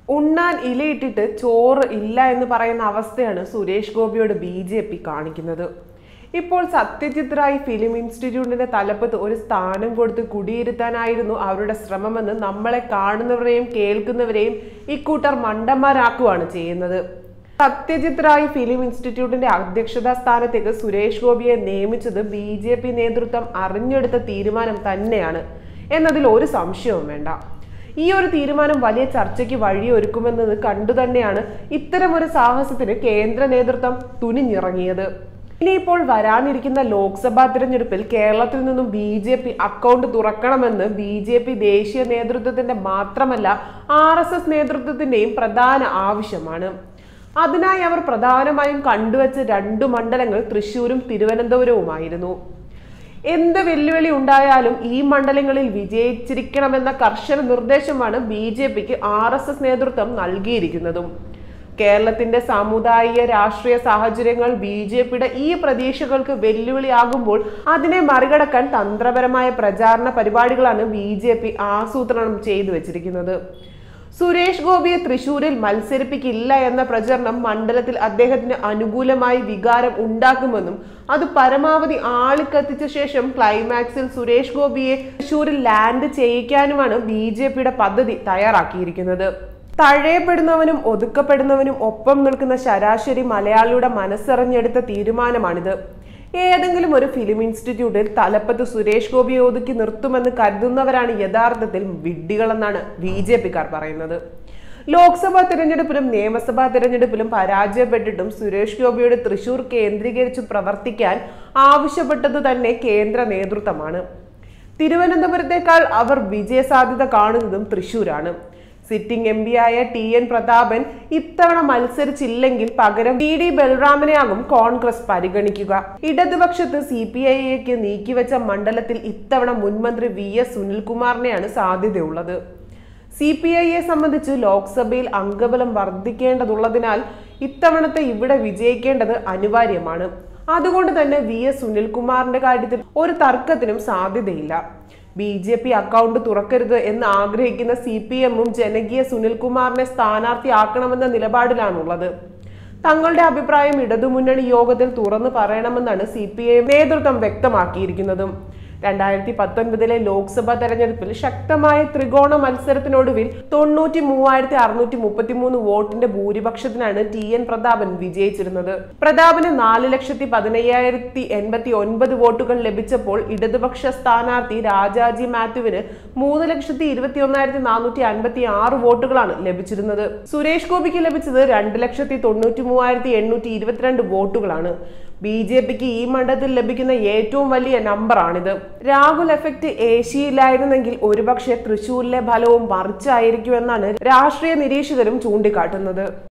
ഉണ്ണാൻ ഇലയിട്ടിട്ട് ചോറ് ഇല്ല എന്ന് പറയുന്ന അവസ്ഥയാണ് സുരേഷ് ഗോപിയോട് ബി ജെ പി കാണിക്കുന്നത് ഇപ്പോൾ സത്യജിത് റായ് ഫിലിം ഇൻസ്റ്റിറ്റ്യൂട്ടിന്റെ തലപ്പത്ത് ഒരു സ്ഥാനം കൊടുത്ത് കുടിയിരുത്താനായിരുന്നു അവരുടെ ശ്രമമെന്ന് നമ്മളെ കാണുന്നവരെയും കേൾക്കുന്നവരെയും ഇക്കൂട്ടർ മണ്ടന്മാരാക്കുകയാണ് ചെയ്യുന്നത് സത്യജിത് റായ് ഫിലിം ഇൻസ്റ്റിറ്റ്യൂട്ടിന്റെ അധ്യക്ഷതാ സ്ഥാനത്തേക്ക് സുരേഷ് ഗോപിയെ നിയമിച്ചത് ബി ജെ പി നേതൃത്വം അറിഞ്ഞെടുത്ത തീരുമാനം തന്നെയാണ് എന്നതിൽ ഒരു സംശയവും വേണ്ട ഈ ഒരു തീരുമാനം വലിയ ചർച്ചയ്ക്ക് വഴിയൊരുക്കുമെന്നത് കണ്ടു തന്നെയാണ് ഇത്തരം ഒരു സാഹസത്തിന് കേന്ദ്ര നേതൃത്വം തുനിഞ്ഞിറങ്ങിയത് ഇനിയിപ്പോൾ വരാനിരിക്കുന്ന ലോക്സഭാ തിരഞ്ഞെടുപ്പിൽ കേരളത്തിൽ നിന്നും ബി ജെ പി അക്കൗണ്ട് തുറക്കണമെന്ന് ബി ജെ പി ദേശീയ നേതൃത്വത്തിന്റെ മാത്രമല്ല ആർ എസ് എസ് നേതൃത്വത്തിന്റെയും പ്രധാന ആവശ്യമാണ് അതിനായി അവർ പ്രധാനമായും കണ്ടുവച്ച രണ്ടു മണ്ഡലങ്ങൾ തൃശൂരും തിരുവനന്തപുരവുമായിരുന്നു എന്ത് വെല്ലുവിളി ഉണ്ടായാലും ഈ മണ്ഡലങ്ങളിൽ വിജയിച്ചിരിക്കണമെന്ന കർശന നിർദ്ദേശമാണ് ബി ജെ പിക്ക് ആർ എസ് എസ് നേതൃത്വം നൽകിയിരിക്കുന്നതും കേരളത്തിന്റെ സാമുദായിക രാഷ്ട്രീയ സാഹചര്യങ്ങൾ ബി ജെ പിയുടെ ഈ പ്രതീക്ഷകൾക്ക് വെല്ലുവിളിയാകുമ്പോൾ അതിനെ മറികടക്കാൻ തന്ത്രപരമായ പ്രചാരണ പരിപാടികളാണ് ബി ജെ പി ആസൂത്രണം ചെയ്തു വെച്ചിരിക്കുന്നത് സുരേഷ് ഗോപിയെ തൃശൂരിൽ മത്സരിപ്പിക്കില്ല എന്ന പ്രചരണം മണ്ഡലത്തിൽ അദ്ദേഹത്തിന് അനുകൂലമായി വികാരം ഉണ്ടാക്കുമെന്നും അത് പരമാവധി ആളിക്കത്തിച്ച ശേഷം ക്ലൈമാക്സിൽ സുരേഷ് ഗോപിയെ തൃശൂരിൽ ലാൻഡ് ചെയ്യിക്കാനുമാണ് ബി ജെ പിയുടെ പദ്ധതി തയ്യാറാക്കിയിരിക്കുന്നത് തഴയപ്പെടുന്നവനും ഒതുക്കപ്പെടുന്നവനും ഒപ്പം നിൽക്കുന്ന ശരാശരി മലയാളിയുടെ മനസ്സറിഞ്ഞെടുത്ത തീരുമാനമാണിത് ഏതെങ്കിലും ഒരു ഫിലിം ഇൻസ്റ്റിറ്റ്യൂട്ടിൽ തലപ്പത്ത് സുരേഷ് ഗോപിയെ ഒതുക്കി നിർത്തുമെന്ന് കരുതുന്നവരാണ് യഥാർത്ഥത്തിൽ വിഡ്ഢികളെന്നാണ് ബി ജെ പിക്കാർ പറയുന്നത് ലോക്സഭാ തിരഞ്ഞെടുപ്പിലും നിയമസഭാ തിരഞ്ഞെടുപ്പിലും പരാജയപ്പെട്ടിട്ടും സുരേഷ് ഗോപിയുടെ തൃശൂർ കേന്ദ്രീകരിച്ച് പ്രവർത്തിക്കാൻ ആവശ്യപ്പെട്ടത് തന്നെ കേന്ദ്ര നേതൃത്വമാണ് തിരുവനന്തപുരത്തേക്കാൾ അവർ വിജയസാധ്യത കാണുന്നതും തൃശൂരാണ് സിറ്റിംഗ് എം ആയ ടി എൻ പ്രതാപൻ ഇത്തവണ മത്സരിച്ചില്ലെങ്കിൽ പകരം ടി ഡി ബൽറാമിനെയാകും കോൺഗ്രസ് പരിഗണിക്കുക ഇടതുപക്ഷത്ത് സി പി ഐക്ക് നീക്കിവെച്ച മണ്ഡലത്തിൽ ഇത്തവണ മുൻമന്ത്രി വി എസ് സുനിൽകുമാറിനെയാണ് സാധ്യതയുള്ളത് സി പി ഐയെ സംബന്ധിച്ച് ലോക്സഭയിൽ അംഗബലം വർദ്ധിക്കേണ്ടതുള്ളതിനാൽ ഇത്തവണത്തെ ഇവിടെ വിജയിക്കേണ്ടത് അനിവാര്യമാണ് അതുകൊണ്ട് തന്നെ വി എസ് സുനിൽകുമാറിന്റെ കാര്യത്തിൽ ഒരു തർക്കത്തിനും സാധ്യതയില്ല ബി ജെ പി അക്കൗണ്ട് തുറക്കരുത് എന്ന് ആഗ്രഹിക്കുന്ന സി പി എമ്മും ജനകീയ സുനിൽകുമാറിനെ സ്ഥാനാർത്ഥിയാക്കണമെന്ന നിലപാടിലാണുള്ളത് തങ്ങളുടെ അഭിപ്രായം ഇടതുമുന്നണി യോഗത്തിൽ തുറന്നു പറയണമെന്നാണ് സി പി ഐ നേതൃത്വം വ്യക്തമാക്കിയിരിക്കുന്നതും രണ്ടായിരത്തി പത്തൊൻപതിലെ ലോക്സഭാ തെരഞ്ഞെടുപ്പിൽ ശക്തമായ ത്രികോണ മത്സരത്തിനൊടുവിൽ തൊണ്ണൂറ്റി മൂവായിരത്തി അറുന്നൂറ്റി മുപ്പത്തി മൂന്ന് വോട്ടിന്റെ ഭൂരിപക്ഷത്തിനാണ് ടി എൻ പ്രതാപൻ വിജയിച്ചിരുന്നത് പ്രതാപന് നാല് ലക്ഷത്തി പതിനയ്യായിരത്തി എൺപത്തി ഒൻപത് വോട്ടുകൾ ലഭിച്ചപ്പോൾ ഇടതുപക്ഷ സ്ഥാനാർത്ഥി രാജാജി മാത്യുവിന് മൂന്ന് ലക്ഷത്തി ഇരുപത്തി ഒന്നായിരത്തി നാനൂറ്റി അൻപത്തി ആറ് വോട്ടുകളാണ് ലഭിച്ചിരുന്നത് സുരേഷ് ഗോപിക്ക് ലഭിച്ചത് രണ്ട് ലക്ഷത്തി തൊണ്ണൂറ്റി മൂവായിരത്തി എണ്ണൂറ്റി ഇരുപത്തിരണ്ട് വോട്ടുകളാണ് ബി ജെ പിക്ക് ഈ മണ്ഡലത്തിൽ ലഭിക്കുന്ന ഏറ്റവും വലിയ നമ്പറാണിത് രാഹുൽ എഫക്റ്റ് ഏഷ്യയിലായിരുന്നെങ്കിൽ ഒരുപക്ഷെ തൃശൂരിലെ ഫലവും മറിച്ചായിരിക്കുമെന്നാണ് രാഷ്ട്രീയ നിരീക്ഷകരും ചൂണ്ടിക്കാട്ടുന്നത്